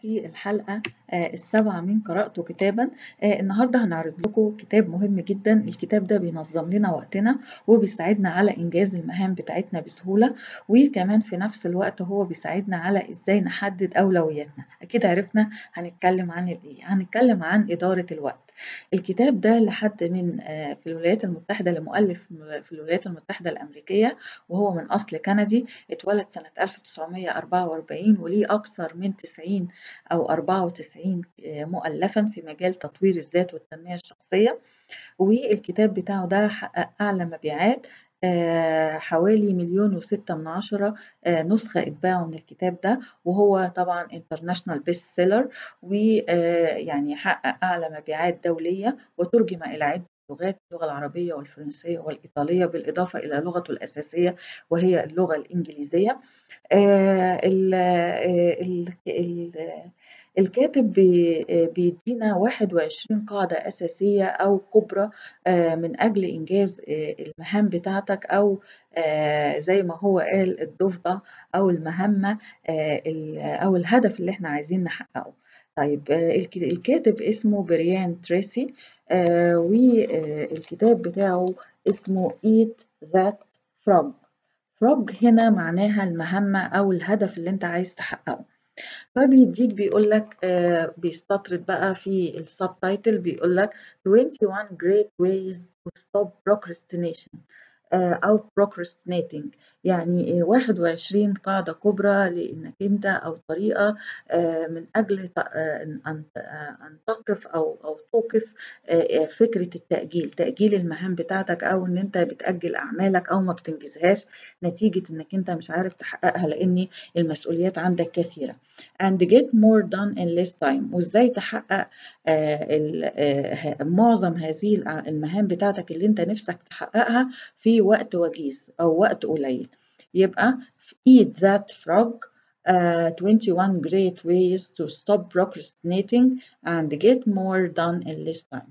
في الحلقة السابعة من قرأته كتابا النهاردة هنعرض لكم كتاب مهم جدا الكتاب ده بينظم لنا وقتنا وبيساعدنا على إنجاز المهام بتاعتنا بسهولة وكمان في نفس الوقت هو بيساعدنا على إزاي نحدد أولوياتنا أكيد عرفنا هنتكلم عن الإيه هنتكلم عن إدارة الوقت الكتاب ده لحد من في الولايات المتحدة لمؤلف في الولايات المتحدة الأمريكية وهو من أصل كندي اتولد سنة 1944 وليه أكثر من 90 أو 94 مؤلفا في مجال تطوير الذات والتنمية الشخصية والكتاب بتاعه ده حقق أعلى مبيعات حوالي مليون وستة من عشرة نسخة اتباعوا من الكتاب ده وهو طبعا انترناشونال بيست سيلر ويعني حقق أعلى مبيعات دولية وترجم إلى عدة لغات اللغة العربية والفرنسية والإيطالية بالإضافة إلى لغته الأساسية وهي اللغة الإنجليزية ال ال ال الكاتب بيدينا 21 قاعدة أساسية أو كبرى من أجل إنجاز المهام بتاعتك أو زي ما هو قال الضفدع أو المهمة أو الهدف اللي احنا عايزين نحققه طيب الكاتب اسمه بريان تريسي والكتاب بتاعه اسمه Eat That Frog frog هنا معناها المهمة أو الهدف اللي أنت عايز تحققه فبيديك بيقول لك آه بيستطرد بقى في السب تايتل بيقول لك 21 great ways to stop procrastination آه أو procrastinating يعني آه 21 قاعدة كبرى لأنك أنت أو طريقة من أجل أن تقف أو أو توقف فكرة التأجيل تأجيل المهام بتاعتك أو إن أنت بتأجل أعمالك أو ما بتنجزهاش نتيجة إنك أنت مش عارف تحققها لأن المسؤوليات عندك كثيرة and get more done in less time وإزاي تحقق معظم هذه المهام بتاعتك اللي أنت نفسك تحققها في وقت وجيز أو وقت قليل يبقى eat that frog uh, 21 great ways to stop procrastinating and get more done in less time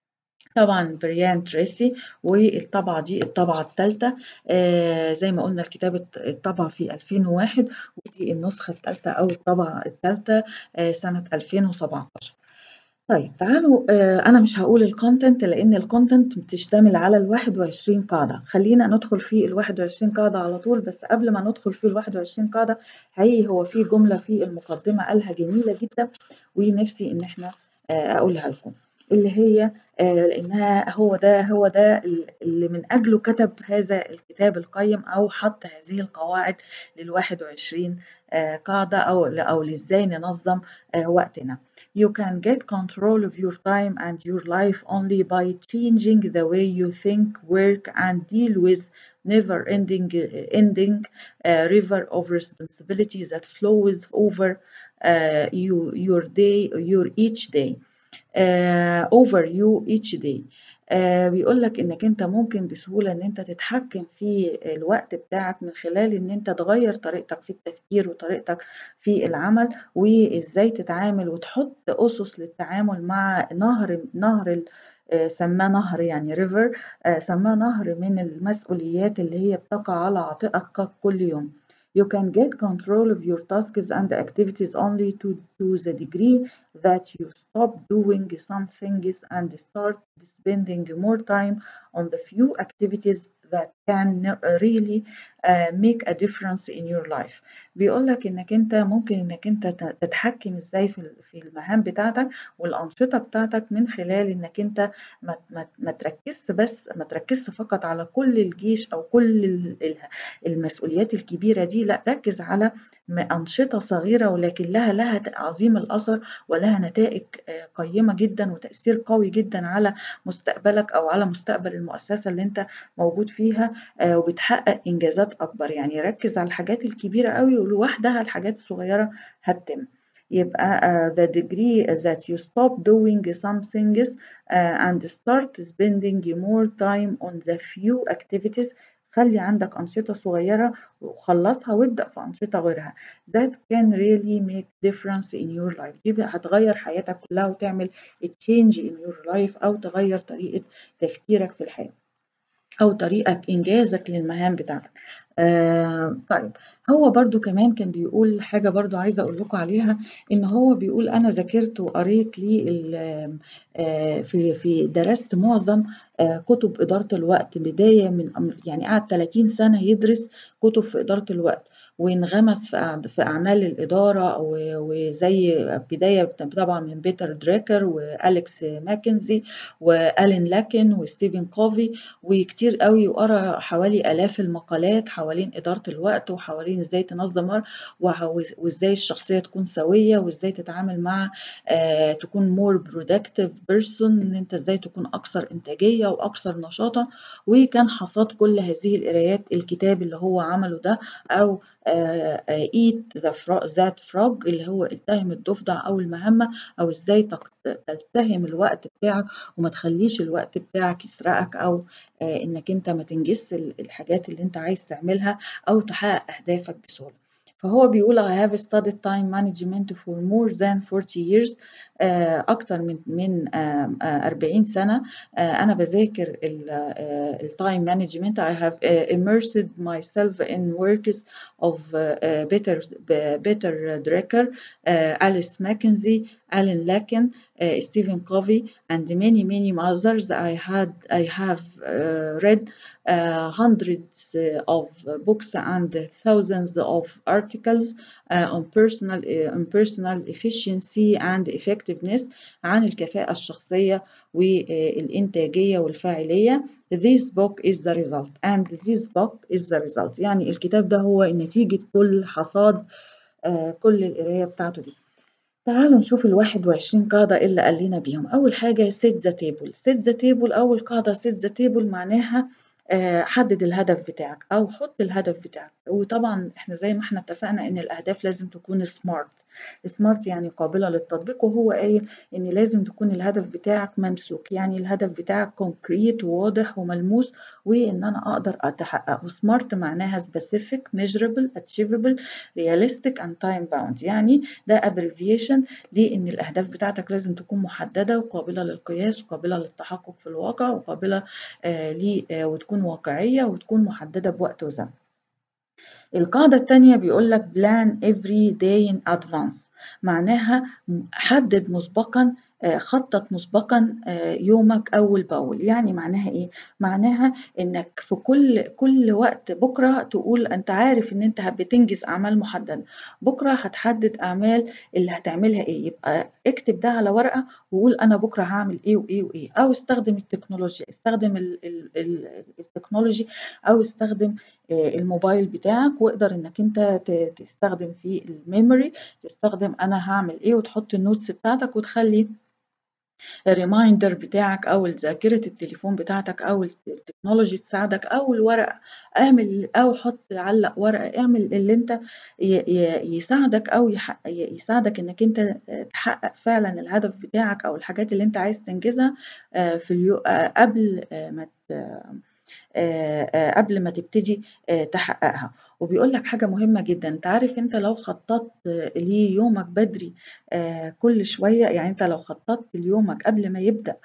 طبعا بريان تريسي والطبعة دي الطبعة الثالثة آه زي ما قلنا الكتاب اتطبع في 2001 ودي النسخة الثالثة أو الطبعة الثالثة آه سنة 2017 طيب تعالوا آه أنا مش هقول الكونتنت لأن الكونتنت بتشتمل على ال 21 قاعدة خلينا ندخل في ال 21 قاعدة على طول بس قبل ما ندخل في ال 21 قاعدة حقيقي هو في جملة في المقدمة قالها جميلة جدا ونفسي إن إحنا آه أقولها لكم اللي هي آه لأنها هو ده هو ده اللي من أجله كتب هذا الكتاب القيم أو حط هذه القواعد لل 21 آه قاعدة أو أو لإزاي ننظم آه وقتنا. You can get control of your time and your life only by changing the way you think, work, and deal with never-ending ending river of responsibility that flows over you your day your each day. uh, over you each day uh, بيقول لك انك انت ممكن بسهوله ان انت تتحكم في الوقت بتاعك من خلال ان انت تغير طريقتك في التفكير وطريقتك في العمل وازاي تتعامل وتحط اسس للتعامل مع نهر نهر سماه نهر يعني ريفر سماه نهر من المسؤوليات اللي هي بتقع على عاتقك كل يوم You can get control of your tasks and activities only to, to the degree that you stop doing some things and start spending more time on the few activities that can really uh, make a difference in your life. بيقول لك انك انت ممكن انك انت تتحكم ازاي في في المهام بتاعتك والانشطه بتاعتك من خلال انك انت ما, ما, ما تركزش بس ما تركزش فقط على كل الجيش او كل المسؤوليات الكبيره دي لا ركز على انشطه صغيره ولكن لها لها عظيم الاثر ولها نتائج قيمه جدا وتاثير قوي جدا على مستقبلك او على مستقبل المؤسسه اللي انت موجود فيها وبتحقق انجازات اكبر يعني ركز على الحاجات الكبيره قوي ولوحدها الحاجات الصغيره هتتم يبقى uh, the degree that you stop doing some things uh, and start spending more time on the few activities خلي عندك أنشطة صغيرة وخلصها وابدأ في أنشطة غيرها that can really make difference in your life دي هتغير حياتك كلها وتعمل change in your life أو تغير طريقة تفكيرك في الحياة أو طريقة إنجازك للمهام بتاعتك آه طيب هو برضو كمان كان بيقول حاجة برضو عايزة أقول لكم عليها إن هو بيقول أنا ذاكرت وقريت لي آه في في درست معظم آه كتب إدارة الوقت بداية من يعني قعد 30 سنة يدرس كتب في إدارة الوقت وانغمس في أعمال الإدارة وزي بداية طبعا من بيتر دريكر وأليكس ماكنزي وألين لاكن وستيفن كوفي وكتير قوي وقرا حوالي آلاف المقالات حوالين إدارة الوقت وحوالين إزاي تنظم وإزاي الشخصية تكون سوية وإزاي تتعامل مع آه تكون more productive person إن أنت إزاي تكون أكثر إنتاجية وأكثر نشاطا وكان حصاد كل هذه القرايات الكتاب اللي هو عمله ده أو eat the frog, that frog اللي هو التهم الضفدع أو المهمة أو إزاي تلتهم الوقت بتاعك وما تخليش الوقت بتاعك يسرقك أو إنك أنت ما تنجزش الحاجات اللي أنت عايز تعملها أو تحقق أهدافك بسهولة. فهو بيقول I have studied time management for more than 40 years أكتر من من 40 سنة أنا بذاكر التايم مانجمنت I have immersed myself in works of Peter Peter Drucker, Alice McKenzie, Alan Lakin, Stephen Covey, and many many others. I had I have read uh, hundreds of books and thousands of articles uh, on personal uh, on personal efficiency and effectiveness عن الكفاءة الشخصية والإنتاجية والفاعلية. This book is the result and this book is the result. يعني الكتاب ده هو نتيجة كل حصاد كل القراية بتاعته دي. تعالوا نشوف ال 21 قاعدة اللي قال لنا بيهم أول حاجة set the table set the table أول قاعدة set the table معناها حدد الهدف بتاعك أو حط الهدف بتاعك وطبعا احنا زي ما احنا اتفقنا ان الأهداف لازم تكون سمارت سمارت يعني قابلة للتطبيق وهو قايل ان لازم تكون الهدف بتاعك ممسوك يعني الهدف بتاعك كونكريت وواضح وملموس وان انا اقدر اتحققه سمارت معناها specific measurable achievable realistic and time bound يعني ده abbreviation لان الاهداف بتاعتك لازم تكون محددة وقابلة للقياس وقابلة للتحقق في الواقع وقابلة آه ل آه وتكون واقعية وتكون محددة بوقت وزمن القاعدة التانية بيقول لك plan every day in advance معناها حدد مسبقا خطط مسبقا يومك أول بأول يعني معناها إيه؟ معناها إنك في كل كل وقت بكرة تقول أنت عارف إن أنت بتنجز أعمال محددة بكرة هتحدد أعمال اللي هتعملها إيه يبقى اكتب ده على ورقة وقول أنا بكرة هعمل إيه وإيه وإيه أو استخدم التكنولوجيا استخدم ال ال ال التكنولوجي أو استخدم الموبايل بتاعك واقدر إنك أنت تستخدم فيه الميموري تستخدم أنا هعمل إيه وتحط النوتس بتاعتك وتخلي الريمايندر بتاعك او ذاكره التليفون بتاعتك او التكنولوجي تساعدك او الورقه اعمل او حط علق ورقه اعمل اللي انت يساعدك او يساعدك انك انت تحقق فعلا الهدف بتاعك او الحاجات اللي انت عايز تنجزها في اليو... قبل ما قبل ما تبتدي تحققها وبيقول لك حاجة مهمة جدا انت عارف انت لو خططت ليومك بدري كل شوية يعني انت لو خططت ليومك قبل ما يبدأ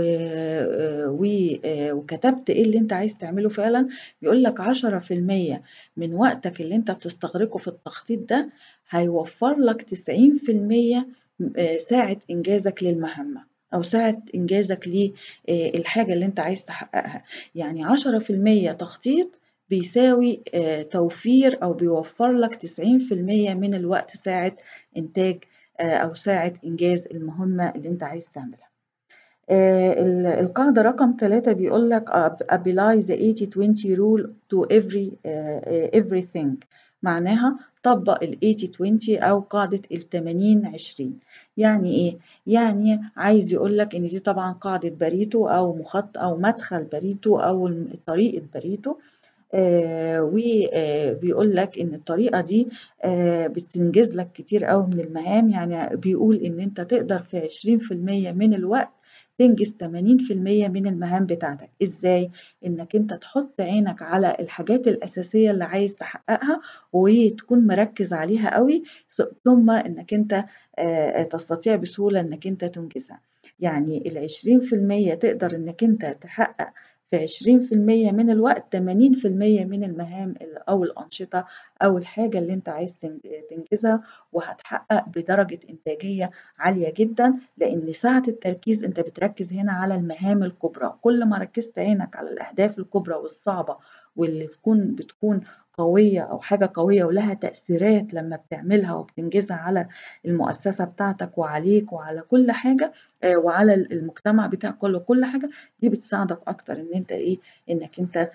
وكتبت ايه اللي انت عايز تعمله فعلا بيقول لك عشرة في المية من وقتك اللي انت بتستغرقه في التخطيط ده هيوفر لك تسعين في المية ساعة إنجازك للمهمة أو ساعة إنجازك للحاجة اللي أنت عايز تحققها يعني عشرة في المية تخطيط بيساوي توفير أو بيوفر لك تسعين في المية من الوقت ساعة إنتاج أو ساعة إنجاز المهمة اللي أنت عايز تعملها القاعدة رقم ثلاثة بيقول لك apply the 80-20 rule to every everything معناها طبق ال 80-20 أو قاعدة ال 80-20 يعني إيه؟ يعني عايز يقول لك إن دي طبعا قاعدة باريتو أو مخط أو مدخل باريتو أو طريقة باريتو آه وبيقول لك ان الطريقه دي آه بتنجز لك كتير قوي من المهام يعني بيقول ان انت تقدر في 20% من الوقت تنجز 80% من المهام بتاعتك ازاي انك انت تحط عينك على الحاجات الاساسيه اللي عايز تحققها وتكون مركز عليها قوي ثم انك انت آه تستطيع بسهوله انك انت تنجزها يعني ال 20% تقدر انك انت تحقق في 20% من الوقت 80% من المهام أو الأنشطة أو الحاجة اللي أنت عايز تنجزها وهتحقق بدرجة إنتاجية عالية جدا لأن ساعة التركيز أنت بتركز هنا على المهام الكبرى كل ما ركزت عينك على الأهداف الكبرى والصعبة واللي تكون بتكون قوية أو حاجة قوية ولها تأثيرات لما بتعملها وبتنجزها على المؤسسة بتاعتك وعليك وعلى كل حاجة وعلى المجتمع بتاعك كله كل حاجة دي بتساعدك أكتر إن أنت إيه إنك أنت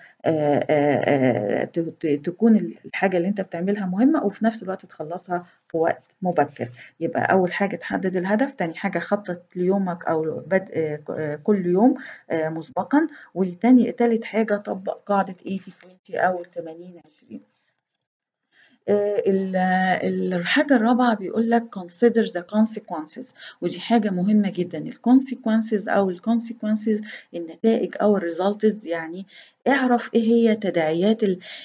تكون الحاجة اللي أنت بتعملها مهمة وفي نفس الوقت تخلصها في وقت مبكر يبقى أول حاجة تحدد الهدف تاني حاجة خطط ليومك أو بدء كل يوم مسبقا وتاني تالت حاجة طبق قاعدة 80 20 أو 80 20 الحاجة الرابعة بيقول لك consider the consequences ودي حاجة مهمة جدا ال consequences أو ال consequences النتائج أو ال results يعني اعرف إيه هي تداعيات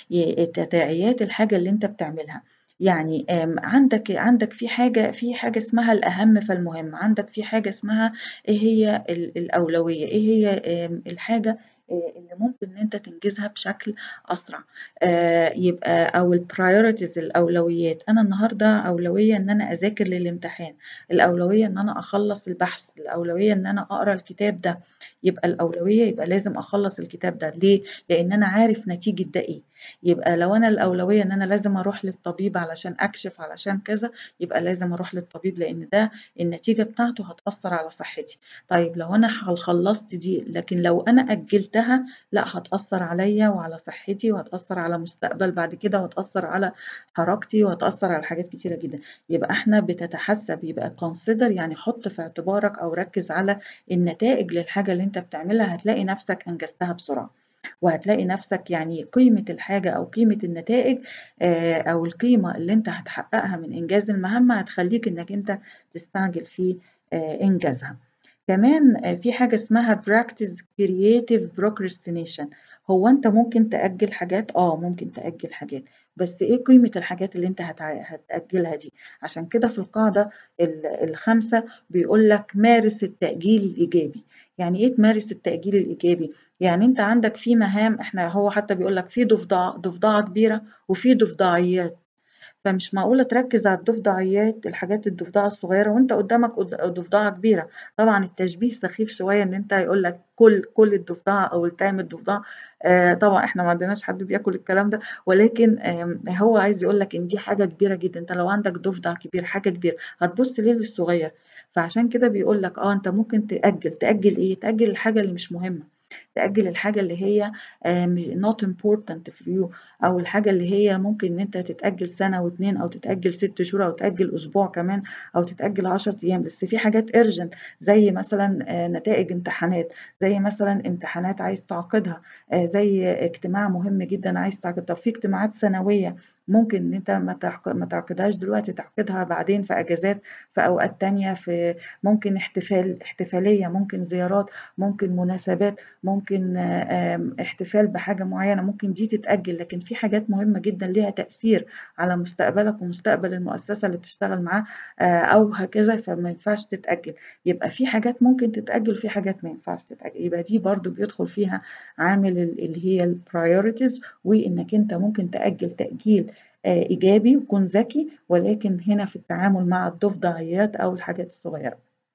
تداعيات الحاجة اللي أنت بتعملها يعني عندك عندك في حاجة في حاجة اسمها الأهم فالمهم عندك في حاجة اسمها إيه هي الأولوية إيه هي الحاجة اللي ممكن ان انت تنجزها بشكل اسرع آه يبقى او البرايورتيز الاولويات انا النهارده اولويه ان انا اذاكر للامتحان الاولويه ان انا اخلص البحث الاولويه ان انا اقرا الكتاب ده يبقى الاولويه يبقى لازم اخلص الكتاب ده ليه لان انا عارف نتيجه ده ايه يبقى لو انا الاولويه ان انا لازم اروح للطبيب علشان اكشف علشان كذا يبقى لازم اروح للطبيب لان ده النتيجه بتاعته هتاثر على صحتي طيب لو انا خلصت دي لكن لو انا اجلتها لا هتاثر عليا وعلى صحتي وهتاثر على مستقبل بعد كده وهتاثر على حركتي وهتاثر على حاجات كتيره جدا يبقى احنا بتتحسب يبقى consider يعني حط في اعتبارك او ركز على النتائج للحاجه اللي انت بتعملها هتلاقي نفسك انجزتها بسرعه وهتلاقي نفسك يعني قيمة الحاجة أو قيمة النتائج أو القيمة اللي أنت هتحققها من إنجاز المهمة هتخليك إنك أنت تستعجل في إنجازها. كمان في حاجة اسمها practice creative procrastination هو أنت ممكن تأجل حاجات؟ آه ممكن تأجل حاجات بس إيه قيمة الحاجات اللي أنت هتأجلها دي؟ عشان كده في القاعدة الخامسة بيقول لك مارس التأجيل الإيجابي يعني ايه تمارس التأجيل الإيجابي؟ يعني أنت عندك في مهام إحنا هو حتى بيقول لك في ضفدع ضفدعة كبيرة وفي ضفدعيات فمش معقولة تركز على الضفدعيات الحاجات الضفدعة الصغيرة وأنت قدامك ضفدعة كبيرة طبعا التشبيه سخيف شوية إن أنت يقول لك كل كل الضفدعة أو التام الضفدعة آه طبعا إحنا ما عندناش حد بياكل الكلام ده ولكن آه هو عايز يقول لك إن دي حاجة كبيرة جدا أنت لو عندك ضفدع كبير حاجة كبيرة هتبص ليه للصغير فعشان كده بيقول لك اه انت ممكن تأجل تأجل ايه تأجل الحاجة اللي مش مهمة تأجل الحاجة اللي هي not important for you أو الحاجة اللي هي ممكن إن أنت تتأجل سنة واتنين أو تتأجل ست شهور أو تتأجل أسبوع كمان أو تتأجل عشر أيام بس في حاجات urgent زي مثلا نتائج امتحانات زي مثلا امتحانات عايز تعقدها زي اجتماع مهم جدا عايز تعقد طب في اجتماعات سنوية ممكن ان انت ما تعقدهاش دلوقتي تعقدها بعدين في اجازات في اوقات تانية في ممكن احتفال احتفالية ممكن زيارات ممكن مناسبات ممكن احتفال بحاجة معينة ممكن دي تتأجل لكن في حاجات مهمة جدا ليها تأثير على مستقبلك ومستقبل المؤسسة اللي بتشتغل معاه او هكذا فما ينفعش تتأجل يبقى في حاجات ممكن تتأجل وفي حاجات ما ينفعش تتأجل يبقى دي برضو بيدخل فيها عامل اللي هي البرايورتيز وانك انت ممكن تأجل تأجيل إيجابي وكن ذكي ولكن هنا في التعامل مع الضفدعيات أو الحاجات الصغيرة.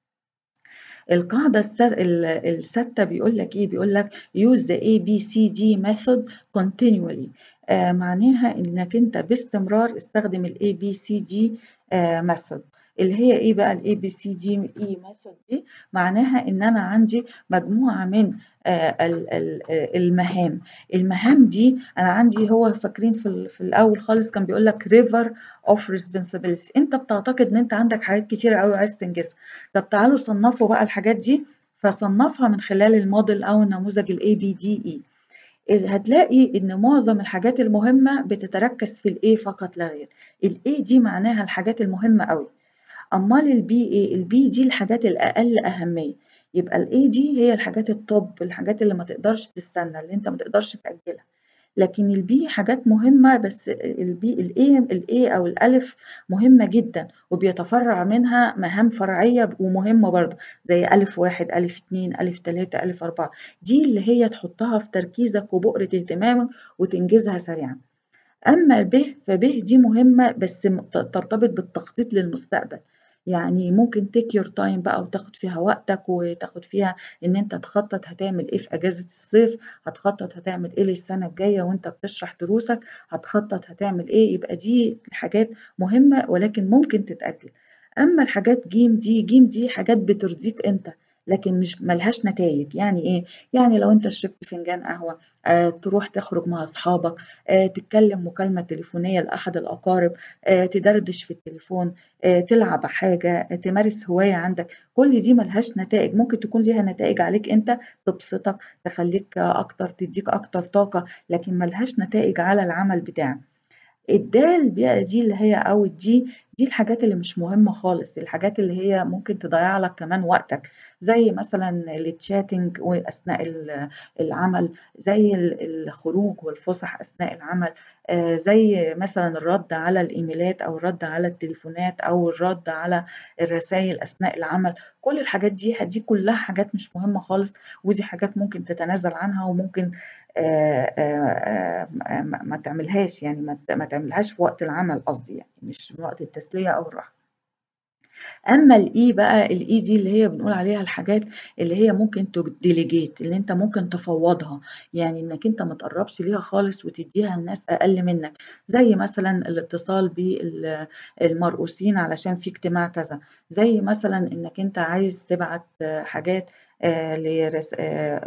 القاعدة الستة بيقول لك إيه؟ بيقول لك use the ABCD method continually آه معناها إنك أنت باستمرار استخدم ال ABCD آه method اللي هي ايه بقى الاي بي سي دي اي ميثود دي معناها ان انا عندي مجموعه من آه المهام المهام دي انا عندي هو فاكرين في, في الاول خالص كان بيقول لك ريفر اوف ريسبونسابيلتي انت بتعتقد ان انت عندك حاجات كتيره قوي عايز تنجزها طب تعالوا صنفوا بقى الحاجات دي فصنفها من خلال الموديل او النموذج الاي بي دي اي هتلاقي ان معظم الحاجات المهمه بتتركز في الاي فقط لا غير الاي دي معناها الحاجات المهمه قوي امال البي ايه البي دي الحاجات الاقل اهميه يبقى الاي دي هي الحاجات الطب الحاجات اللي ما تقدرش تستنى اللي انت ما تقدرش تاجلها لكن البي حاجات مهمة بس البي الاي الاي او الالف مهمة جدا وبيتفرع منها مهام فرعية ومهمة برضه زي الف واحد الف اتنين الف تلاتة الف اربعة دي اللي هي تحطها في تركيزك وبؤرة اهتمامك وتنجزها سريعا أما ب فب دي مهمة بس ترتبط بالتخطيط للمستقبل يعني ممكن تيك يور تايم بقى وتاخد فيها وقتك وتاخد فيها ان انت تخطط هتعمل ايه في اجازة الصيف هتخطط هتعمل ايه للسنة الجاية وانت بتشرح دروسك هتخطط هتعمل ايه يبقى دي حاجات مهمة ولكن ممكن تتأجل اما الحاجات جيم دي جيم دي حاجات بترضيك انت لكن مش ملهاش نتائج يعني ايه يعني لو انت شربت فنجان قهوه آه تروح تخرج مع اصحابك آه تتكلم مكالمه تليفونيه لاحد الاقارب آه تدردش في التليفون آه تلعب حاجه آه تمارس هوايه عندك كل دي ملهاش نتائج ممكن تكون ليها نتائج عليك انت تبسطك تخليك اكتر تديك اكتر طاقه لكن ملهاش نتائج على العمل بتاعك الدال بقى دي اللي هي او الدي دي الحاجات اللي مش مهمة خالص الحاجات اللي هي ممكن تضيع لك كمان وقتك زي مثلا التشاتنج أثناء العمل زي الخروج والفسح أثناء العمل زي مثلا الرد على الإيميلات أو الرد على التليفونات أو الرد على الرسائل أثناء العمل كل الحاجات دي دي كلها حاجات مش مهمة خالص ودي حاجات ممكن تتنازل عنها وممكن آآ آآ ما تعملهاش يعني ما تعملهاش في وقت العمل قصدي يعني مش في وقت التسلية أو الراحة. أما الإي بقى الإي دي اللي هي بنقول عليها الحاجات اللي هي ممكن تديليجيت اللي أنت ممكن تفوضها يعني إنك أنت ما تقربش ليها خالص وتديها لناس أقل منك زي مثلا الاتصال بالمرؤوسين علشان في اجتماع كذا زي مثلا إنك أنت عايز تبعت حاجات لرس...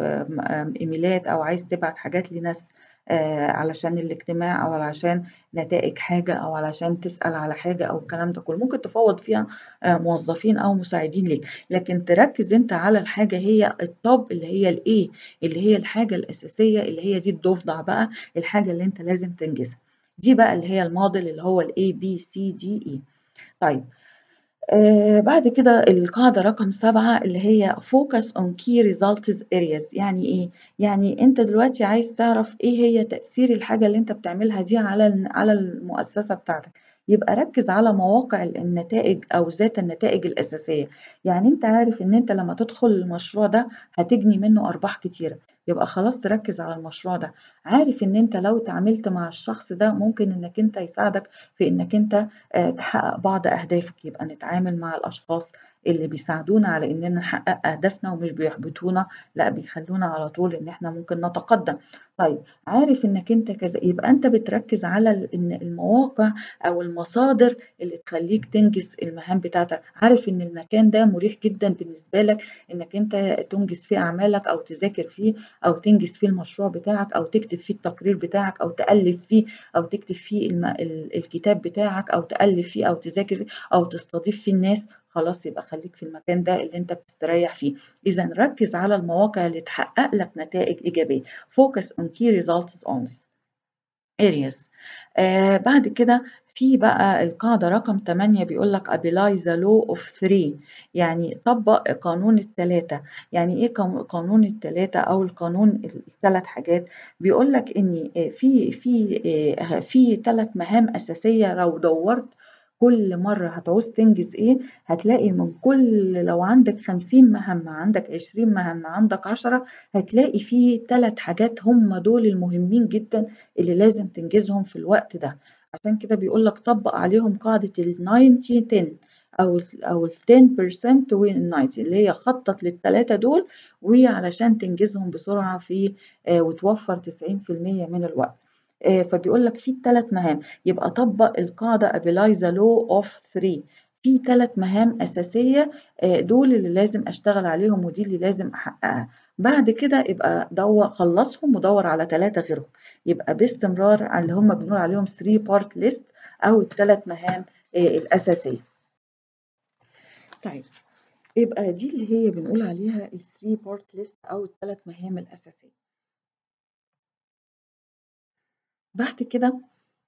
ايميلات او عايز تبعت حاجات لناس علشان الاجتماع او علشان نتائج حاجه او علشان تسال على حاجه او الكلام ده كله ممكن تفوض فيها موظفين او مساعدين ليك لكن تركز انت على الحاجه هي الطب اللي هي الايه اللي هي الحاجه الاساسيه اللي هي دي الضفدع بقى الحاجه اللي انت لازم تنجزها دي بقى اللي هي الموديل اللي هو الاي بي سي دي اي طيب آه بعد كده القاعدة رقم سبعة اللي هي focus on key results areas يعني إيه؟ يعني أنت دلوقتي عايز تعرف إيه هي تأثير الحاجة اللي أنت بتعملها دي على على المؤسسة بتاعتك يبقى ركز على مواقع النتائج أو ذات النتائج الأساسية يعني أنت عارف إن أنت لما تدخل المشروع ده هتجني منه أرباح كتيرة يبقى خلاص تركز على المشروع ده عارف ان انت لو تعاملت مع الشخص ده ممكن انك انت يساعدك في انك انت تحقق بعض اهدافك يبقى نتعامل مع الاشخاص اللي بيساعدونا على اننا نحقق اهدافنا ومش بيحبطونا لا بيخلونا على طول ان احنا ممكن نتقدم طيب عارف انك انت كذا يبقى انت بتركز على ان المواقع او المصادر اللي تخليك تنجز المهام بتاعتك عارف ان المكان ده مريح جدا بالنسبه لك انك انت تنجز فيه اعمالك او تذاكر فيه او تنجز فيه المشروع بتاعك او تكتب فيه التقرير بتاعك او تالف فيه او تكتب فيه الم... الكتاب بتاعك او تالف فيه او تذاكر فيه او تستضيف فيه الناس خلاص يبقى خليك في المكان ده اللي انت بتستريح فيه اذا ركز على المواقع اللي تحقق لك نتائج ايجابيه focus on key results on this areas آه بعد كده في بقى القاعدة رقم 8 بيقول لك apply the law of three يعني طبق قانون الثلاثة يعني ايه قانون الثلاثة او القانون الثلاث حاجات بيقول لك ان في في في ثلاث مهام اساسية لو دورت كل مرة هتعوز تنجز ايه هتلاقي من كل لو عندك خمسين مهمة عندك عشرين مهمة عندك عشرة هتلاقي فيه ثلاث حاجات هم دول المهمين جدا اللي لازم تنجزهم في الوقت ده عشان كده بيقول لك طبق عليهم قاعدة ال 90 10 أو ال أو ال 10% وال 90 اللي هي خطط للثلاثة دول وعلشان تنجزهم بسرعة في آه وتوفر 90% من الوقت. فبيقول لك في ثلاث مهام يبقى طبق القاعدة apply the law of three في ثلاث مهام أساسية دول اللي لازم أشتغل عليهم ودي اللي لازم أحققها بعد كده يبقى دور خلصهم ودور على ثلاثة غيرهم يبقى باستمرار على اللي هم بنقول عليهم 3 part list أو الثلاث مهام الأساسية طيب يبقى دي اللي هي بنقول عليها ال 3 part list أو الثلاث مهام الأساسية بعد كده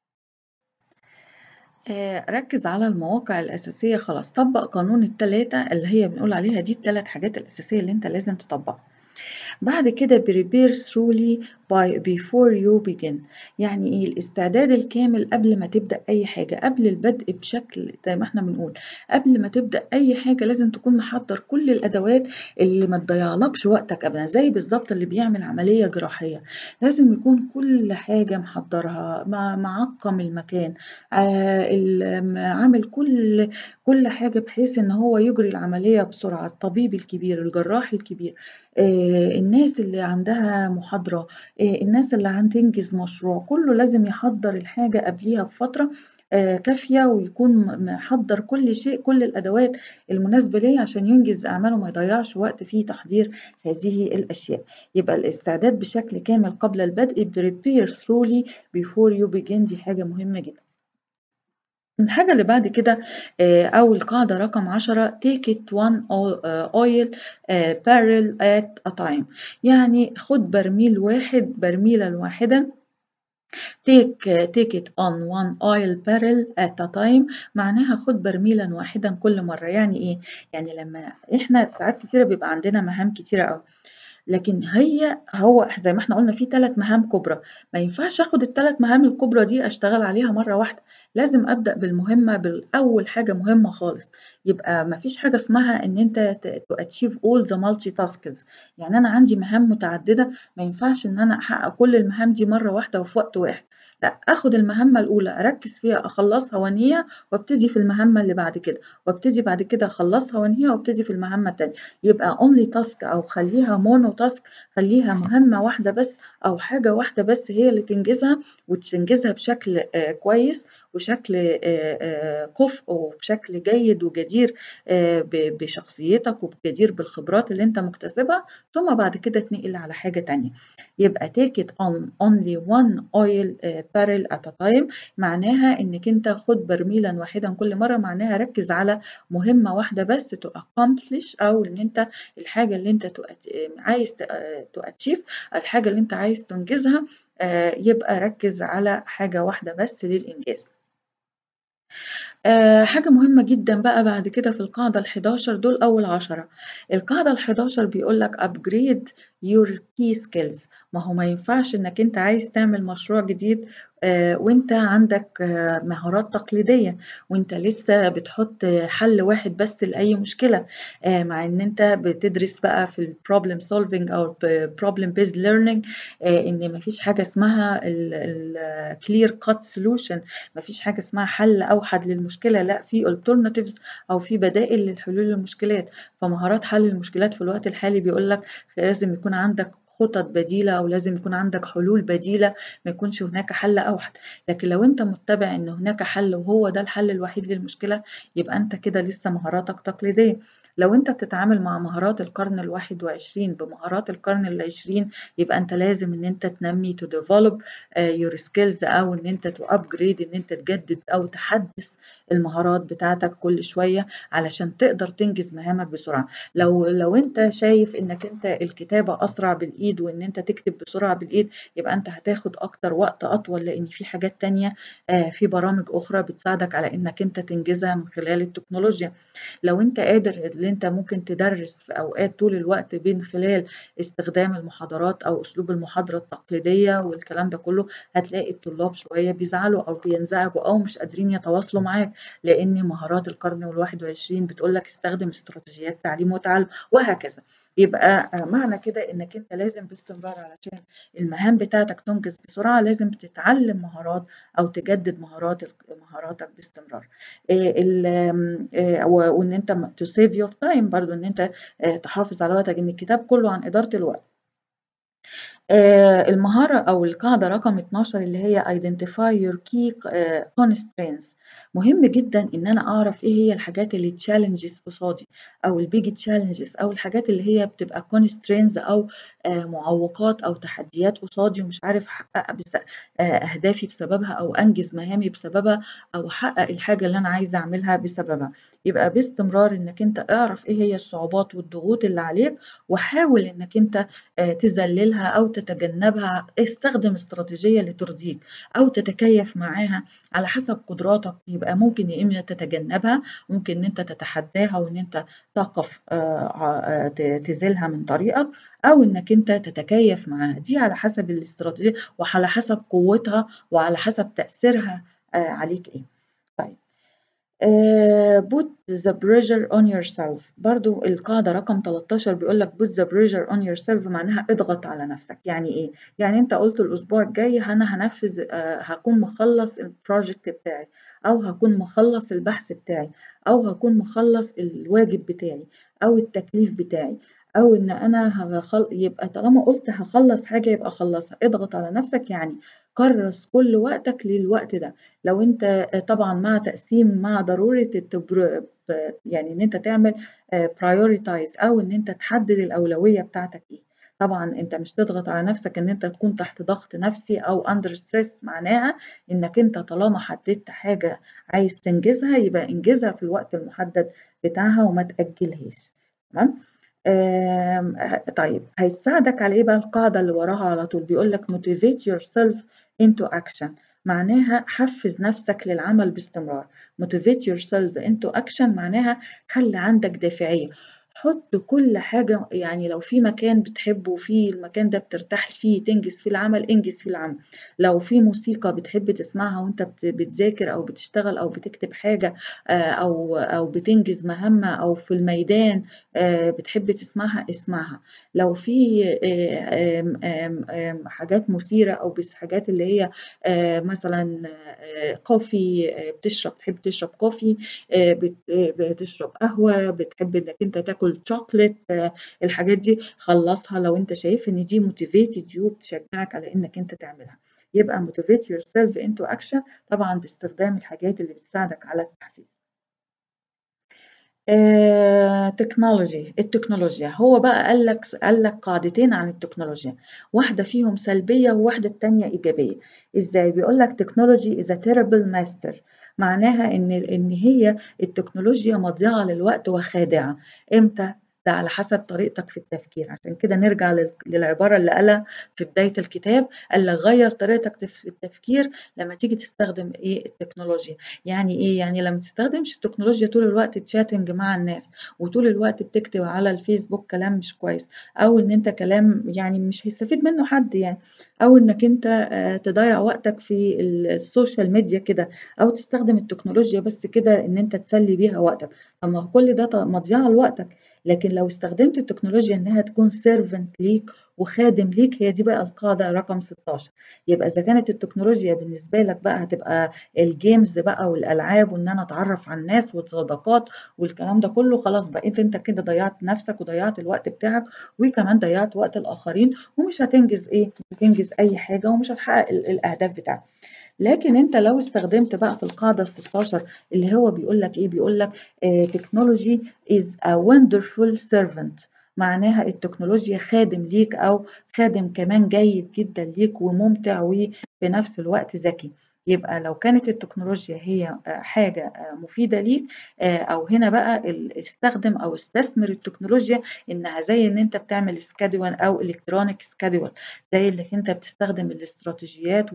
آه ركز على المواقع الأساسية خلاص طبق قانون التلاتة اللي هي بنقول عليها دي التلات حاجات الأساسية اللي انت لازم تطبقها بعد كده prepare truly by before you begin يعني إيه الاستعداد الكامل قبل ما تبدأ أي حاجة قبل البدء بشكل زي ما احنا بنقول قبل ما تبدأ أي حاجة لازم تكون محضر كل الأدوات اللي ما تضيعلكش وقتك أبدا زي بالظبط اللي بيعمل عملية جراحية لازم يكون كل حاجة محضرها معقم المكان عامل كل كل حاجة بحيث إن هو يجري العملية بسرعة الطبيب الكبير الجراح الكبير الناس اللي عندها محاضرة الناس اللي هتنجز مشروع كله لازم يحضر الحاجة قبليها بفترة كافية ويكون محضر كل شيء كل الأدوات المناسبة ليه عشان ينجز أعماله ما يضيعش وقت في تحضير هذه الأشياء يبقى الاستعداد بشكل كامل قبل البدء prepare thoroughly before you begin دي حاجة مهمة جدا الحاجة اللي بعد كده أو القاعدة رقم عشرة take it one oil barrel at a time يعني خد برميل واحد برميلا واحدة take take it on one oil barrel at a time معناها خد برميلا واحدا كل مرة يعني إيه؟ يعني لما إحنا ساعات كتيرة بيبقى عندنا مهام كتيرة أوي لكن هي هو زي ما احنا قلنا في ثلاث مهام كبرى ما ينفعش اخد الثلاث مهام الكبرى دي اشتغل عليها مره واحده لازم ابدا بالمهمه بالاول حاجه مهمه خالص يبقى ما فيش حاجه اسمها ان انت تاتشيف اول ذا مالتي تاسكس يعني انا عندي مهام متعدده ما ينفعش ان انا احقق كل المهام دي مره واحده وفي وقت واحد لا اخد المهمة الأولى أركز فيها أخلصها وأنهيها وابتدي في المهمة اللي بعد كده وابتدي بعد كده أخلصها وأنهيها وابتدي في المهمة التانية يبقى only task أو خليها مونو تاسك خليها مهمة واحدة بس أو حاجة واحدة بس هي اللي تنجزها وتنجزها بشكل آه كويس وشكل آه آه كفء وبشكل جيد وجدير بشخصيتك وجدير بالخبرات اللي انت مكتسبها ثم بعد كده تنقل على حاجة تانية يبقى take it on only one oil barrel at a time معناها انك انت خد برميلا واحدا كل مرة معناها ركز على مهمة واحدة بس to accomplish او ان انت الحاجة اللي انت عايز تأتشيف الحاجة اللي انت عايز تنجزها يبقى ركز على حاجة واحدة بس للإنجاز آه حاجة مهمة جدا بقى بعد كده في القاعدة الحداشر دول أول عشرة القاعدة الحداشر بيقولك upgrade your key skills ما هو ما ينفعش إنك أنت عايز تعمل مشروع جديد آه وأنت عندك آه مهارات تقليدية وأنت لسه بتحط حل واحد بس لأي مشكلة آه مع إن أنت بتدرس بقى في ال problem solving أو problem based learning آه إن مفيش حاجة اسمها ال clear cut solution مفيش حاجة اسمها حل أوحد للمشكلة لا في alternatives أو في بدائل للحلول للمشكلات فمهارات حل المشكلات في الوقت الحالي بيقول لك لازم يكون عندك خطط بديلة أو لازم يكون عندك حلول بديلة ما يكونش هناك حل أوحد لكن لو أنت متبع إن هناك حل وهو ده الحل الوحيد للمشكلة يبقى أنت كده لسه مهاراتك تقليدية لو أنت بتتعامل مع مهارات القرن الواحد وعشرين بمهارات القرن العشرين يبقى أنت لازم إن أنت تنمي to develop your skills أو إن أنت to upgrade إن أنت تجدد أو تحدث المهارات بتاعتك كل شوية علشان تقدر تنجز مهامك بسرعة لو لو أنت شايف إنك أنت الكتابة أسرع بالإيد وإن أنت تكتب بسرعة بالإيد يبقى أنت هتاخد أكتر وقت أطول لأن في حاجات تانية في برامج أخرى بتساعدك على إنك أنت تنجزها من خلال التكنولوجيا لو أنت قادر إن أنت ممكن تدرس في أوقات طول الوقت من خلال استخدام المحاضرات أو أسلوب المحاضرة التقليدية والكلام ده كله هتلاقي الطلاب شوية بيزعلوا أو بينزعجوا أو مش قادرين يتواصلوا معاك لأن مهارات القرن الواحد وعشرين بتقولك استخدم استراتيجيات تعليم وتعلم وهكذا يبقى معنى كده انك انت لازم باستمرار علشان المهام بتاعتك تنجز بسرعه لازم تتعلم مهارات او تجدد مهارات مهاراتك باستمرار وان انت to save your time برضو ان انت تحافظ على وقتك ان الكتاب كله عن اداره الوقت المهارة أو القاعدة رقم 12 اللي هي identify your key constraints مهم جدا ان انا اعرف ايه هي الحاجات اللي تشالنجز قصادي او البيج تشالنجز او الحاجات اللي هي بتبقى كونسترينز او آه معوقات او تحديات قصادي ومش عارف احقق بس آه اهدافي بسببها او انجز مهامي بسببها او احقق الحاجه اللي انا عايزه اعملها بسببها يبقى باستمرار انك انت اعرف ايه هي الصعوبات والضغوط اللي عليك وحاول انك انت آه تذللها او تتجنبها استخدم استراتيجيه لترضيك او تتكيف معاها على حسب قدراتك يبقى ممكن يا اما تتجنبها ممكن ان انت تتحداها وان انت طاقة تزيلها من طريقك أو إنك أنت تتكيف معاها دي على حسب الاستراتيجية وعلى حسب قوتها وعلى حسب تأثيرها عليك إيه طيب Uh, put the pressure on yourself برضو القاعدة رقم 13 بيقول لك put the pressure on yourself معناها اضغط على نفسك يعني ايه؟ يعني انت قلت الاسبوع الجاي انا هنفذ uh, هكون مخلص البروجكت بتاعي او هكون مخلص البحث بتاعي او هكون مخلص الواجب بتاعي او التكليف بتاعي او ان انا هخل... يبقى طالما قلت هخلص حاجة يبقى خلصها اضغط على نفسك يعني كرس كل وقتك للوقت ده لو انت طبعا مع تقسيم مع ضرورة التبر... يعني ان انت تعمل prioritize او ان انت تحدد الاولوية بتاعتك ايه طبعا انت مش تضغط على نفسك ان انت تكون تحت ضغط نفسي او اندر ستريس معناها انك انت طالما حددت حاجة عايز تنجزها يبقى انجزها في الوقت المحدد بتاعها وما تأجلهاش تمام طيب هيساعدك على ايه بقى القاعدة اللي وراها على طول بيقول لك motivate yourself into action معناها حفز نفسك للعمل باستمرار motivate yourself into action معناها خلي عندك دافعية حط كل حاجة يعني لو في مكان بتحبه وفي المكان ده بترتاح فيه تنجز فيه العمل انجز فيه العمل لو في موسيقى بتحب تسمعها وانت بتذاكر او بتشتغل او بتكتب حاجة او او بتنجز مهمة او في الميدان بتحب تسمعها اسمعها لو في حاجات مثيرة او بس حاجات اللي هي مثلا كوفي بتشرب بتحب تشرب كوفي بتشرب قهوة بتحب انك انت تاكل شوكليت الحاجات دي خلصها لو انت شايف ان دي موتيفيتد يو بتشجعك على انك انت تعملها يبقى motivate yourself into action طبعا باستخدام الحاجات اللي بتساعدك على التحفيز تكنولوجي التكنولوجيا هو بقى قال لك قال لك قاعدتين عن التكنولوجيا واحده فيهم سلبيه وواحده التانية ايجابيه ازاي بيقول لك تكنولوجي is a terrible master معناها ان ان هي التكنولوجيا مضيعه للوقت وخادعه امتى ده على حسب طريقتك في التفكير عشان كده نرجع للعبارة اللي قالها في بداية الكتاب قال لك غير طريقتك في التفكير لما تيجي تستخدم ايه التكنولوجيا يعني ايه يعني لما تستخدمش التكنولوجيا طول الوقت تشاتنج مع الناس وطول الوقت بتكتب على الفيسبوك كلام مش كويس او ان انت كلام يعني مش هيستفيد منه حد يعني او انك انت تضيع وقتك في السوشيال ميديا كده او تستخدم التكنولوجيا بس كده ان انت تسلي بيها وقتك طب ما كل ده مضيعة لوقتك لكن لو استخدمت التكنولوجيا انها تكون سيرفنت ليك وخادم ليك هي دي بقى القاعده رقم 16 يبقى اذا كانت التكنولوجيا بالنسبه لك بقى هتبقى الجيمز بقى والالعاب وان انا اتعرف على الناس والصداقات والكلام ده كله خلاص بقيت انت كده ضيعت نفسك وضيعت الوقت بتاعك وكمان ضيعت وقت الاخرين ومش هتنجز ايه مش هتنجز اي حاجه ومش هتحقق الاهداف بتاعتك لكن انت لو استخدمت بقى في القاعده ال 16 اللي هو بيقول لك ايه بيقول لك تكنولوجي is a wonderful servant معناها التكنولوجيا خادم ليك او خادم كمان جيد جدا ليك وممتع وفي نفس الوقت ذكي يبقى لو كانت التكنولوجيا هي حاجة مفيدة ليك أو هنا بقى استخدم أو استثمر التكنولوجيا إنها زي إن أنت بتعمل سكادول أو إلكترونيك سكادول زي اللي أنت بتستخدم الاستراتيجيات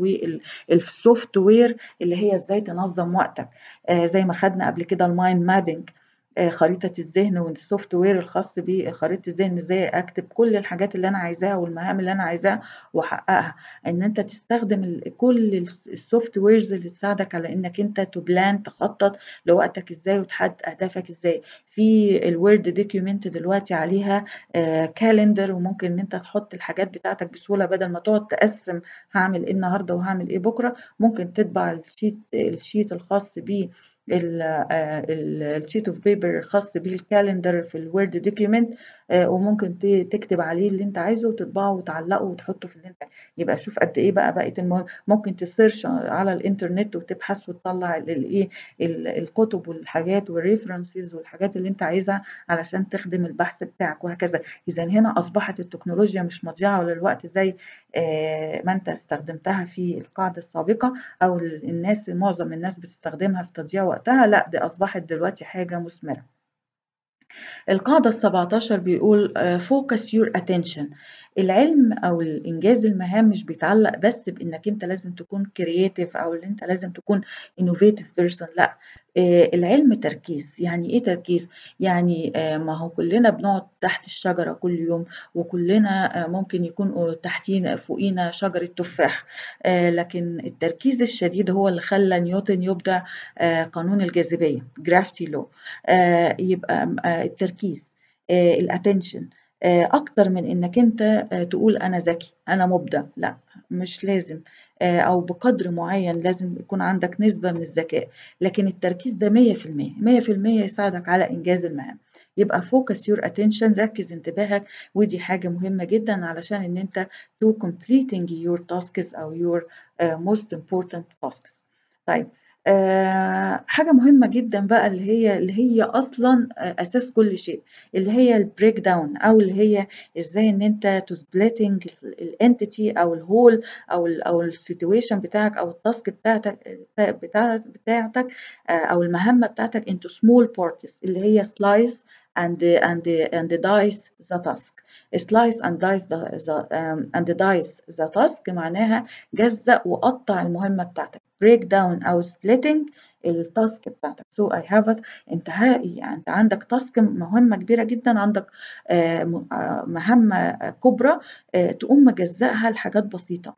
والسوفت وير اللي هي إزاي تنظم وقتك زي ما خدنا قبل كده المايند مابينج خريطة الذهن والسوفت وير الخاص بخريطة الذهن ازاي اكتب كل الحاجات اللي انا عايزاها والمهام اللي انا عايزاها واحققها ان انت تستخدم كل السوفت ويرز اللي تساعدك على انك انت تبلان تخطط لوقتك ازاي وتحدد اهدافك ازاي في الوورد دوكيومنت دلوقتي عليها كالندر وممكن ان انت تحط الحاجات بتاعتك بسهولة بدل ما تقعد تقسم هعمل ايه النهارده وهعمل ايه بكره ممكن تطبع الشيت الشيت الخاص بيه الشيت اوف بيبر الخاص بالكالندر في الوورد دوكيومنت وممكن تكتب عليه اللي انت عايزه وتطبعه وتعلقه وتحطه في اللي انت يبقى شوف قد ايه بقى بقت المهم ممكن تسيرش على الانترنت وتبحث وتطلع الايه الكتب والحاجات والريفرنسز والحاجات اللي انت عايزها علشان تخدم البحث بتاعك وهكذا اذا هنا اصبحت التكنولوجيا مش مضيعه للوقت زي ما انت استخدمتها في القاعده السابقه او الناس معظم الناس بتستخدمها في تضييع وقتها لا دي اصبحت دلوقتي حاجه مثمره القاعدة السبعتاشر بيقول focus your attention العلم أو الإنجاز المهام مش بيتعلق بس بإنك أنت لازم تكون creative أو إن أنت لازم تكون innovative person لا آه، العلم تركيز يعني ايه تركيز يعني آه، ما هو كلنا بنقعد تحت الشجرة كل يوم وكلنا آه، ممكن يكون تحتينا فوقينا شجرة تفاح لكن التركيز الشديد هو اللي خلى نيوتن يبدع قانون الجاذبية جرافيتي لو يبقى التركيز الاتنشن اكتر من انك انت تقول انا ذكي انا مبدع لا مش لازم آه، أو بقدر معين لازم يكون عندك نسبة من الذكاء لكن التركيز ده 100% 100% يساعدك على إنجاز المهام يبقى focus your attention ركز انتباهك ودي حاجة مهمة جدا علشان إن أنت to completing your tasks أو your uh, most important tasks طيب آه، حاجة مهمة جدا بقى اللي هي اللي هي أصلا أساس كل شيء اللي هي البريك داون أو اللي هي إزاي إن أنت تو سبليتنج الانتيتي أو الهول أو ال أو السيتويشن بتاعك أو التاسك بتاعتك بتاعتك بتاعتك آه، أو المهمة بتاعتك into small parts اللي هي slice and and and dice the task slice and dice the, the um, and dice the task معناها جزأ وقطع المهمة بتاعتك break down أو splitting التاسك بتاعتك so I have it انت يعني انت عندك تاسك مهمة كبيرة جدا عندك آه، آه، مهمة كبرى آه، تقوم مجزأها لحاجات بسيطة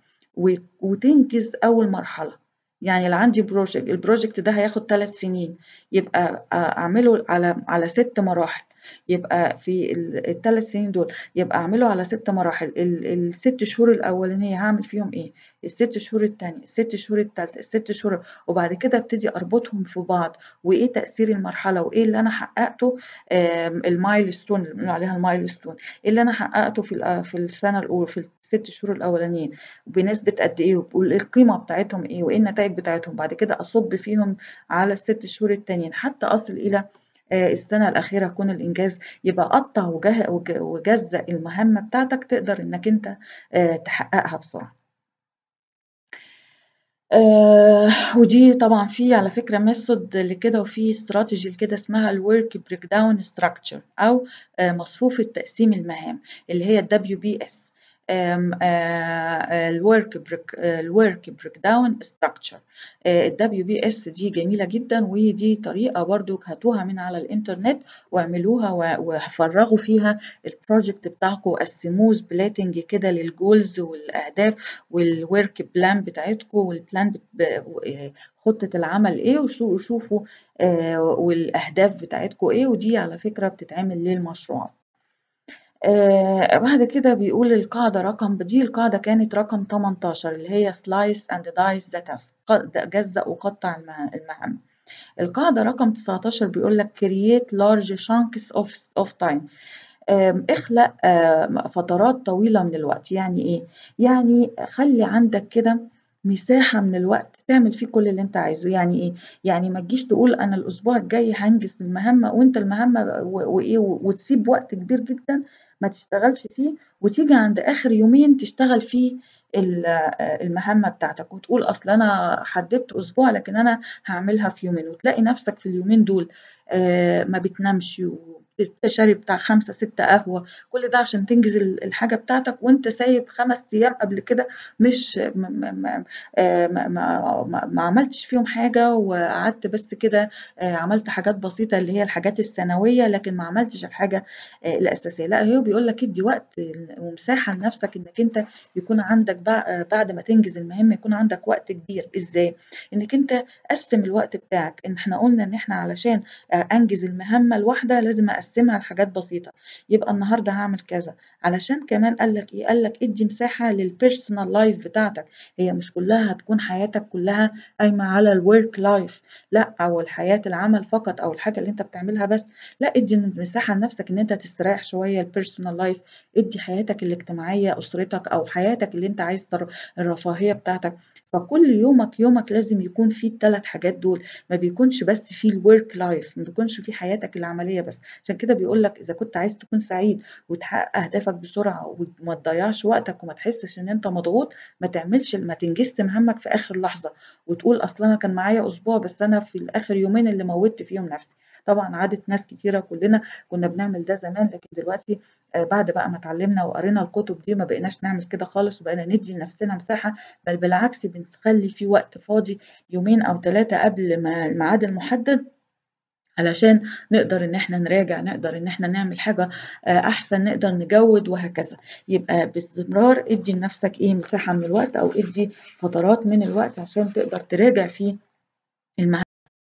وتنجز أول مرحلة يعني لو عندي بروجكت البروجكت ده هياخد ثلاث سنين يبقى أعمله على على ست مراحل يبقى في الثلاث سنين دول يبقى أعمله على ست مراحل الست شهور الأولانية هعمل فيهم إيه الست شهور التانية الست شهور التالتة الست شهور وبعد كده ابتدي أربطهم في بعض وإيه تأثير المرحلة وإيه اللي أنا حققته المايل ستون اللي بنقول عليها المايل ستون إيه اللي أنا حققته في في السنة الأولى في الست شهور الأولانيين بنسبة قد إيه والقيمة بتاعتهم إيه وإيه النتائج بتاعتهم بعد كده أصب فيهم على الست شهور التانيين حتى أصل إلى آه، السنة الأخيرة يكون الإنجاز يبقى قطع وجزأ المهمة بتاعتك تقدر إنك أنت آه، تحققها بسرعة. آه ودي طبعا في على فكرة ميثود لكده وفي استراتيجي لكده اسمها الورك بريك داون ستراكشر أو آه مصفوفة تقسيم المهام اللي هي الدبليو بي اس الورك بريك الورك بريك داون ستراكشر الدبليو بي اس دي جميله جدا ودي طريقه برضو هاتوها من على الانترنت واعملوها وفرغوا فيها البروجكت بتاعكم قسموه سبليتنج كده للجولز والاهداف والورك بلان بتاعتكم والبلان خطه العمل ايه وشوفوا آه، والاهداف بتاعتكم ايه ودي على فكره بتتعمل للمشروعات آه بعد كده بيقول القاعدة رقم دي القاعدة كانت رقم 18 اللي هي slice and dice the task جزأ وقطع المهام القاعدة رقم 19 بيقول لك create large chunks of, of time اخلق فترات طويلة من الوقت يعني ايه؟ يعني خلي عندك كده مساحة من الوقت تعمل فيه كل اللي انت عايزه يعني ايه يعني ما تجيش تقول انا الاسبوع الجاي هنجز المهمة وانت المهمة وايه وتسيب وقت كبير جدا ما تشتغلش فيه وتيجي عند آخر يومين تشتغل فيه المهمة بتاعتك وتقول أصل أنا حددت أسبوع لكن أنا هعملها في يومين وتلاقي نفسك في اليومين دول آه، ما بتنامش شاري بتاع خمسة ستة قهوة كل ده عشان تنجز الحاجة بتاعتك وانت سايب خمس أيام قبل كده مش ما, ما, ما, ما, ما عملتش فيهم حاجة وقعدت بس كده آه، عملت حاجات بسيطة اللي هي الحاجات السنوية لكن ما عملتش الحاجة آه، الأساسية لا هو بيقول لك ادي وقت ومساحة لنفسك انك انت يكون عندك بعد ما تنجز المهمة يكون عندك وقت كبير ازاي انك انت قسم الوقت بتاعك ان احنا قلنا ان احنا علشان آه، انجز المهمة الواحدة لازم اقسم نقسمها لحاجات بسيطة يبقى النهارده هعمل كذا علشان كمان قال لك ايه قال لك ادي مساحة للبيرسونال لايف بتاعتك هي مش كلها هتكون حياتك كلها قايمة على الورك لايف لا او الحياة العمل فقط او الحاجة اللي انت بتعملها بس لا ادي مساحة لنفسك ان انت تستريح شوية البيرسونال لايف ادي حياتك الاجتماعية اسرتك او حياتك اللي انت عايز الرفاهية بتاعتك فكل يومك يومك لازم يكون فيه الثلاث حاجات دول ما بيكونش بس فيه الورك لايف ما بيكونش فيه حياتك العملية بس عشان كده بيقول لك إذا كنت عايز تكون سعيد وتحقق أهدافك بسرعة وما تضيعش وقتك وما تحسش إن أنت مضغوط ما تعملش ما تنجزش مهمك في آخر لحظة وتقول أصل أنا كان معايا أسبوع بس أنا في الآخر يومين اللي موتت فيهم نفسي طبعا عادت ناس كتيرة كلنا كنا بنعمل ده زمان لكن دلوقتي بعد بقى ما اتعلمنا وقرينا الكتب دي ما بقيناش نعمل كده خالص وبقينا ندي لنفسنا مساحة بل بالعكس بنخلي في وقت فاضي يومين أو ثلاثة قبل ما الميعاد المحدد علشان نقدر ان احنا نراجع نقدر ان احنا نعمل حاجة احسن نقدر نجود وهكذا يبقى باستمرار ادي لنفسك ايه مساحة من الوقت او ادي فترات من الوقت عشان تقدر تراجع فيه المعلومات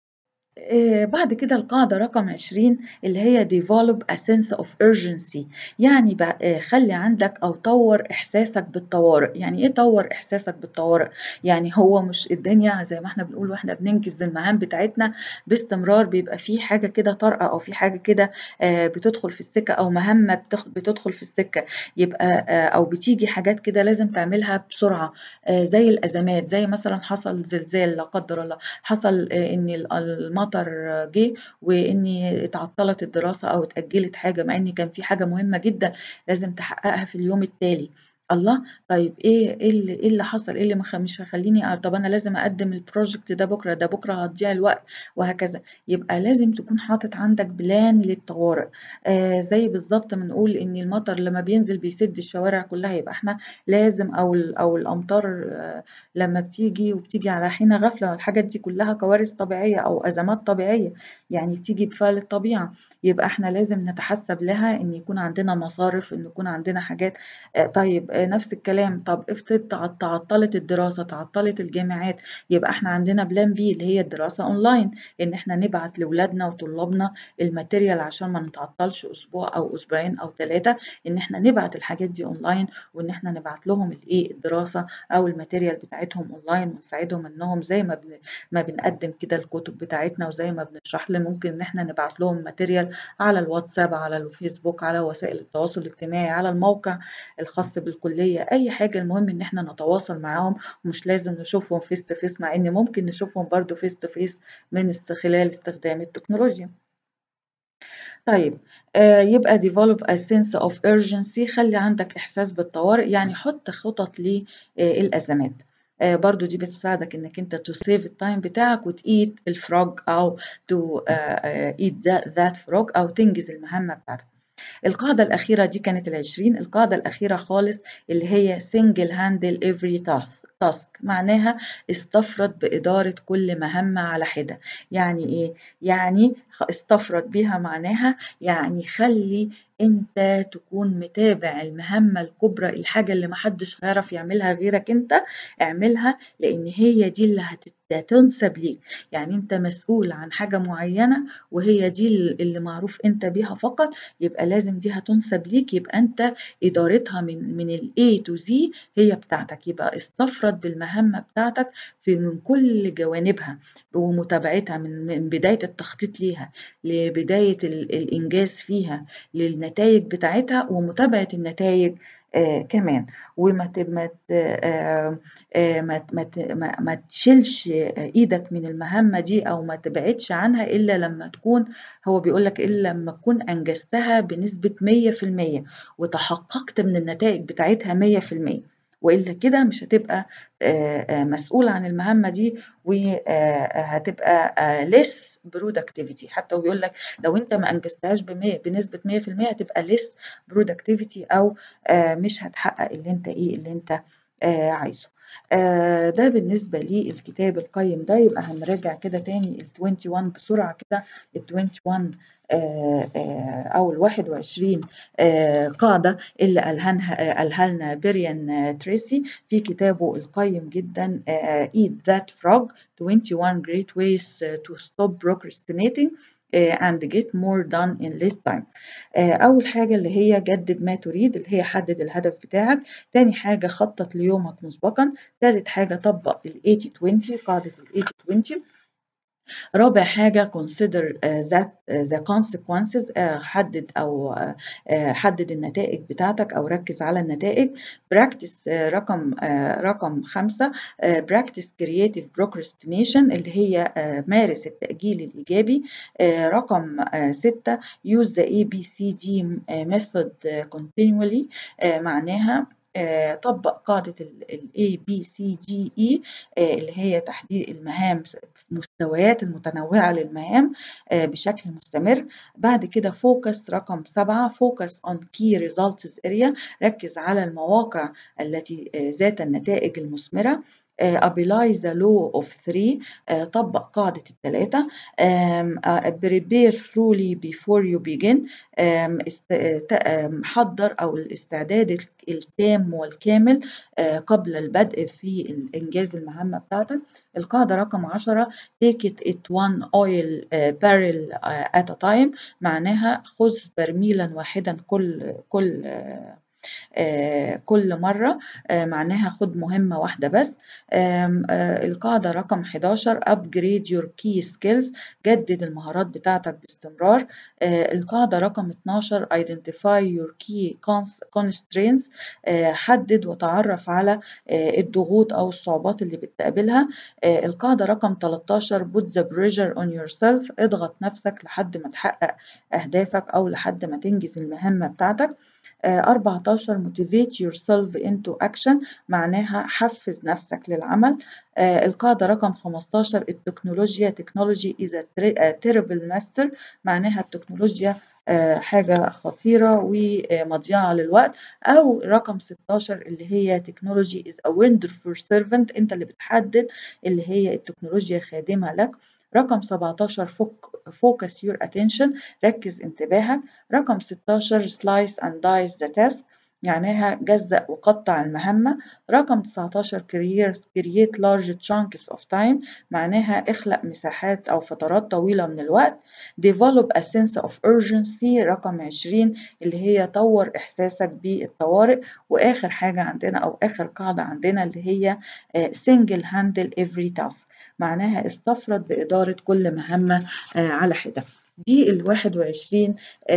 بعد كده القاعدة رقم 20 اللي هي develop a sense of urgency يعني خلي عندك أو طور إحساسك بالطوارئ يعني إيه طور إحساسك بالطوارئ يعني هو مش الدنيا زي ما احنا بنقول واحنا بننجز المهام بتاعتنا باستمرار بيبقى في حاجة كده طارئة أو في حاجة كده بتدخل في السكة أو مهمة بتدخل في السكة يبقى أو بتيجي حاجات كده لازم تعملها بسرعة زي الأزمات زي مثلا حصل زلزال لا قدر الله حصل إن المطر المطر جه واني اتعطلت الدراسه او اتاجلت حاجه مع ان كان في حاجه مهمه جدا لازم تحققها في اليوم التالي الله طيب ايه ايه اللي, إيه اللي حصل ايه اللي مش هيخليني طب انا لازم اقدم البروجكت ده بكره ده بكره هتضيع الوقت وهكذا يبقى لازم تكون حاطط عندك بلان للطوارئ آه زي بالظبط ما نقول ان المطر لما بينزل بيسد الشوارع كلها يبقى احنا لازم او او الامطار آه لما بتيجي وبتيجي على حين غفله والحاجات دي كلها كوارث طبيعيه او ازمات طبيعيه يعني بتيجي بفعل الطبيعه يبقى احنا لازم نتحسب لها ان يكون عندنا مصارف ان يكون عندنا حاجات آه طيب نفس الكلام طب افرض تعطلت الدراسة تعطلت الجامعات يبقى احنا عندنا بلان بي اللي هي الدراسة اونلاين ان احنا نبعت لولادنا وطلابنا الماتيريال عشان ما نتعطلش اسبوع او اسبوعين او ثلاثة ان احنا نبعت الحاجات دي اونلاين وان احنا نبعت لهم الايه الدراسة او الماتيريال بتاعتهم اونلاين ونساعدهم انهم زي ما بن ما بنقدم كده الكتب بتاعتنا وزي ما بنشرح لهم ممكن ان احنا نبعت لهم ماتيريال على الواتساب على الفيسبوك على وسائل التواصل الاجتماعي على الموقع الخاص بالكلية الكلية أي حاجة المهم إن إحنا نتواصل معاهم ومش لازم نشوفهم فيس تو فيس مع إن ممكن نشوفهم برضو فيس تو فيس من خلال استخدام التكنولوجيا. طيب آه يبقى develop a sense of urgency خلي عندك إحساس بالطوارئ يعني حط خطط للأزمات. آه برضو دي بتساعدك انك انت to save التايم بتاعك وتقيت الفروج او to uh, eat that, that frog او تنجز المهمة بتاعتك. القاعدة الأخيرة دي كانت العشرين القاعدة الأخيرة خالص اللي هي single handle every task معناها استفرد بإدارة كل مهمة على حدة يعني إيه؟ يعني استفرد بيها معناها يعني خلي انت تكون متابع المهمة الكبرى الحاجة اللي محدش هيعرف يعملها غيرك انت اعملها لان هي دي اللي هتنسب ليك يعني انت مسؤول عن حاجة معينة وهي دي اللي معروف انت بيها فقط يبقى لازم دي هتنسب ليك يبقى انت ادارتها من من ال A to Z هي بتاعتك يبقى استفرد بالمهمة بتاعتك في من كل جوانبها ومتابعتها من, من بداية التخطيط ليها لبداية الإنجاز فيها للنتائج بتاعتها ومتابعة النتائج آه كمان وما ما آه آه ما ما ما تشيلش ايدك من المهمه دي او ما تبعدش عنها الا لما تكون هو بيقول لك الا لما تكون انجزتها بنسبه 100% وتحققت من النتائج بتاعتها 100% والا كده مش هتبقى مسؤول عن المهمه دي وهتبقى less productivity حتى ويقول لك لو انت ما انجزتهاش بنسبه 100% هتبقى less productivity او مش هتحقق اللي انت ايه اللي انت عايزه ده بالنسبة للكتاب القيم ده يبقى هنراجع كده تاني ال 21 بسرعة كده ال 21 أو ال 21 قاعدة اللي قالها لنا بريان تريسي في كتابه القيم جدا Eat That Frog 21 Great Ways to Stop Procrastinating and get more done in less time أول حاجة اللي هي جدد ما تريد اللي هي حدد الهدف بتاعك تاني حاجة خطط ليومك مسبقا تالت حاجة طبق ال 80-20 قاعدة ال 80-20 رابع حاجة consider uh, that uh, the consequences uh, حدد أو حدد النتائج بتاعتك أو ركز على النتائج practice رقم رقم خمسة practice creative procrastination اللي هي مارس التأجيل الإيجابي رقم ستة use the ABCD method continually معناها طبق قاعدة ال A B C D E اللي هي تحديد المهام المستويات المتنوعة للمهام بشكل مستمر بعد كده فوكس رقم سبعة فوكس on key results area ركز على المواقع التي ذات النتائج المثمرة apply the law of three طبق قاعدة الثلاثة prepare thoroughly before you begin حضر أو الاستعداد التام والكامل قبل البدء في إنجاز المهمة بتاعتك القاعدة رقم عشرة take it at one oil barrel at a time معناها خذ برميلا واحدا كل كل آه كل مرة آه معناها خد مهمة واحدة بس آه القاعدة رقم 11 upgrade your key skills جدد المهارات بتاعتك باستمرار القاعدة رقم 12 identify your key constraints حدد وتعرف على الضغوط أو الصعوبات اللي بتقابلها القاعدة رقم 13 put the pressure on yourself اضغط نفسك لحد ما تحقق أهدافك أو لحد ما تنجز المهمة بتاعتك 14 motivate yourself into action معناها حفز نفسك للعمل القاعدة رقم 15 التكنولوجيا technology is a terrible master معناها التكنولوجيا حاجة خطيرة ومضيعة للوقت أو رقم 16 اللي هي technology is a wonderful servant أنت اللي بتحدد اللي هي التكنولوجيا خادمة لك رقم 17 focus your attention ركز انتباهك رقم 16 slice and dice the task معناها جزأ وقطع المهمة رقم 19 create, create large chunks of time معناها اخلق مساحات أو فترات طويلة من الوقت develop a sense of urgency رقم 20 اللي هي طور إحساسك بالطوارئ وآخر حاجة عندنا أو آخر قاعدة عندنا اللي هي single handle every task معناها استفرد بإدارة كل مهمة على حدة دي ال 21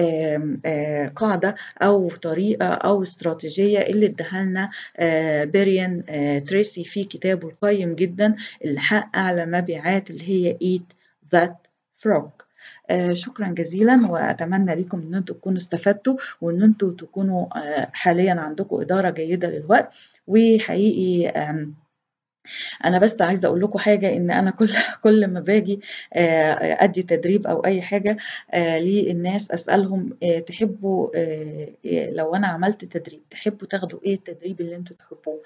قاعدة أو طريقة أو استراتيجية اللي اداها لنا بيريان تريسي في كتابه القيم جدا اللي حقق أعلى مبيعات اللي هي Eat That Frog شكرا جزيلا واتمنى لكم ان انتم تكونوا استفدتوا وان انتم تكونوا حاليا عندكم اداره جيده للوقت وحقيقي انا بس عايزه اقول لكم حاجه ان انا كل كل ما باجي ادي تدريب او اي حاجه للناس اسالهم تحبوا لو انا عملت تدريب تحبوا تاخدوا ايه التدريب اللي انتوا تحبوه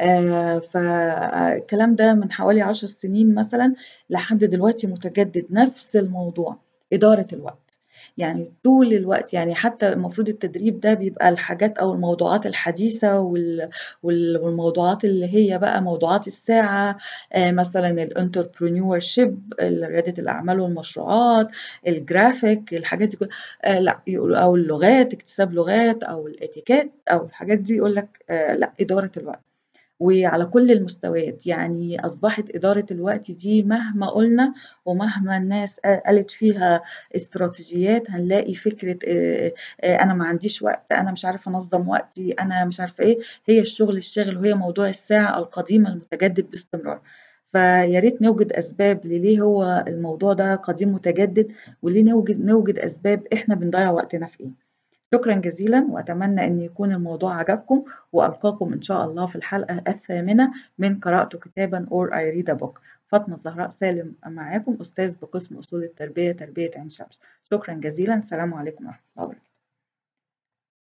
فالكلام ده من حوالي عشر سنين مثلا لحد دلوقتي متجدد نفس الموضوع اداره الوقت يعني طول الوقت يعني حتى المفروض التدريب ده بيبقى الحاجات او الموضوعات الحديثه وال والموضوعات اللي هي بقى موضوعات الساعه مثلا الانتربرينور شيب رياده الاعمال والمشروعات الجرافيك الحاجات دي كلها لا او اللغات اكتساب لغات او الاتيكيت او الحاجات دي يقول لك لا اداره الوقت وعلى كل المستويات يعني أصبحت إدارة الوقت دي مهما قلنا ومهما الناس قالت فيها استراتيجيات هنلاقي فكرة أنا ما عنديش وقت أنا مش عارفة أنظم وقتي أنا مش عارفة إيه هي الشغل الشاغل وهي موضوع الساعة القديمة المتجدد باستمرار فيا ريت نوجد أسباب لليه هو الموضوع ده قديم متجدد وليه نوجد نوجد أسباب إحنا بنضيع وقتنا في إيه شكرا جزيلا وأتمنى أن يكون الموضوع عجبكم وألقاكم إن شاء الله في الحلقة الثامنة من قرأت كتابا or I read a book فاطمة الزهراء سالم معاكم أستاذ بقسم أصول التربية تربية عين شمس شكرا جزيلا السلام عليكم ورحمة الله وبركاته